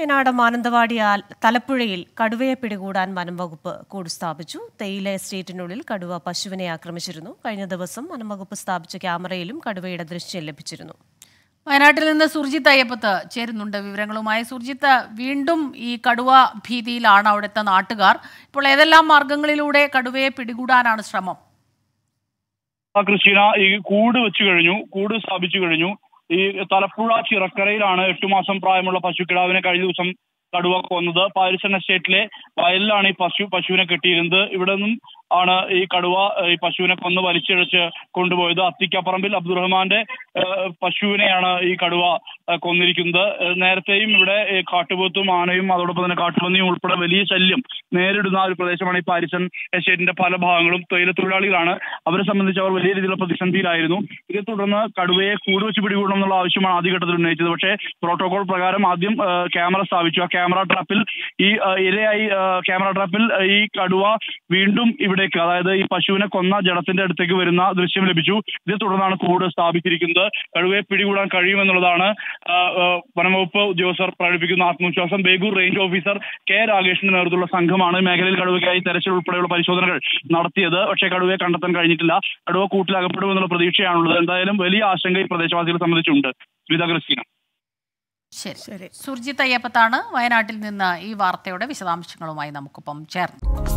Wayanad Mananthavady all- തലപ്പുഴയിൽ കടുവയെ പിടികൂടാൻ വനം വകുപ്പ് കൂട് സ്ഥാപിച്ചു തേയില എസ്റ്റേറ്റിനുള്ളിൽ കടുവ പശുവിനെ ആക്രമിച്ചിരുന്നു കഴിഞ്ഞ ദിവസം വനം വകുപ്പ് സ്ഥാപിച്ച ക്യാമറയിലും കടുവയുടെ ദൃശ്യം ലഭിച്ചിരുന്നു വയനാട്ടിൽ നിന്ന് സുർജിത്ത് അയ്യപ്പത്ത് ചേരുന്നുണ്ട് വിവരങ്ങളുമായി സുർജിത്ത് വീണ്ടും ഈ കടുവ ഭീതിയിലാണ് അവിടുത്തെ നാട്ടുകാർ ഇപ്പോൾ ഏതെല്ലാം മാർഗങ്ങളിലൂടെ കടുവയെ പിടികൂടാനാണ് ശ്രമം ആ ക്രിസ്റ്റീന ഈ കൂട് വെച്ചു കഴിഞ്ഞു കൂട് സ്ഥാപിച്ചു കഴിഞ്ഞു ഈ തലപ്പുഴ ചിറക്കരയിലാണ് എട്ടു മാസം പ്രായമുള്ള പശുക്കിടാവിനെ കഴിഞ്ഞ ദിവസം കടുവ കൊന്നത് പാരിസൺ എസ്റ്റേറ്റിലെ വയലിലാണ് ഈ പശു പശുവിനെ കെട്ടിയിരുന്നത് ഇവിടെ നിന്നും ആണ് ഈ കടുവ ഏഹ്, ഈ പശുവിനെ കൊന്ന് വലിച്ചിഴച്ച് കൊണ്ടുപോയത് അത്തിക്കപ്പറമ്പിൽ അബ്ദുറഹ്മാന്റെ ഏഹ്, പശുവിനെയാണ് ഈ കടുവ ഏഹ്, കൊന്നിരിക്കുന്നത് ഏഹ്, നേരത്തെയും ഇവിടെ ഏഹ്, കാട്ടുപോത്തും ആനയും അതോടൊപ്പം തന്നെ കാട്ടുപന്നിയും ഉൾപ്പെടെ വലിയ ശല്യം നേരിടുന്ന ഒരു പ്രദേശമാണ് ഈ പാരിസൺ എസ്റ്റേറ്റിന്റെ പല ഭാഗങ്ങളും തൊഴിൽ തൊഴിലാളികളാണ് അവരെ സംബന്ധിച്ച് അവർ വലിയ രീതിയിലുള്ള പ്രതിസന്ധിയിലായിരുന്നു ഇതേ തുടർന്ന് കടുവയെ കൂടുവെച്ച് പിടികൂടണം എന്നുള്ള ആവശ്യമാണ് ആദ്യഘട്ടത്തിൽ ഉന്നയിച്ചത് പക്ഷേ പ്രോട്ടോകോൾ പ്രകാരം ആദ്യം ആ, ക്യാമറ സ്ഥാപിച്ചു ആ ക്യാമറ ട്രാപ്പിൽ ഈ ആ, ഇരയായി ആ, ക്യാമറ ട്രാപ്പിൽ ആ, ഈ കടുവ വീണ്ടും ഇവിടേക്ക് അതായത് ഈ പശുവിനെ കൊന്ന ജഡത്തിന്റെ അടുത്തേക്ക് വരുന്ന ദൃശ്യം ലഭിച്ചു ഇതേ തുടർന്നാണ് കൂട് സ്ഥാപിച്ചിരിക്കുന്നത് കടുവയെ പിടികൂടാൻ കഴിയുമെന്നുള്ളതാണ് ആ, ആ, വനംവകുപ്പ് ഉദ്യോഗസ്ഥർ പ്രകടിപ്പിക്കുന്ന ആത്മവിശ്വാസം ബേഗൂർ റേഞ്ച് ഓഫീസർ കെ രാകേഷിന്റെ നേതൃത്വത്തിലുള്ള സംഘമാണ് മേഖലയിൽ കടുവയ്ക്കായി തെരച്ചിൽ ഉൾപ്പെടെയുള്ള പരിശോധനകൾ നടത്തിയത് പക്ഷേ കടുവയെ കണ്ടെത്താൻ കഴിഞ്ഞിട്ടില്ല കടുവ കൂട്ടിലകപ്പെടുമെന്നുള്ള പ്രതീക്ഷയാണുള്ളത് എന്തായാലും വലിയ ആശങ്ക ഈ പ്രദേശവാസികളെ സംബന്ധിച്ചുണ്ട് സ്മിത ക്രിസ്റ്റീന ശരി സുർജിത്ത് അയ്യപ്പത്താണ് വയനാട്ടിൽ നിന്ന് ഈ വാർത്തയുടെ വിശദാംശങ്ങളുമായി നമുക്കൊപ്പം ചേർന്നു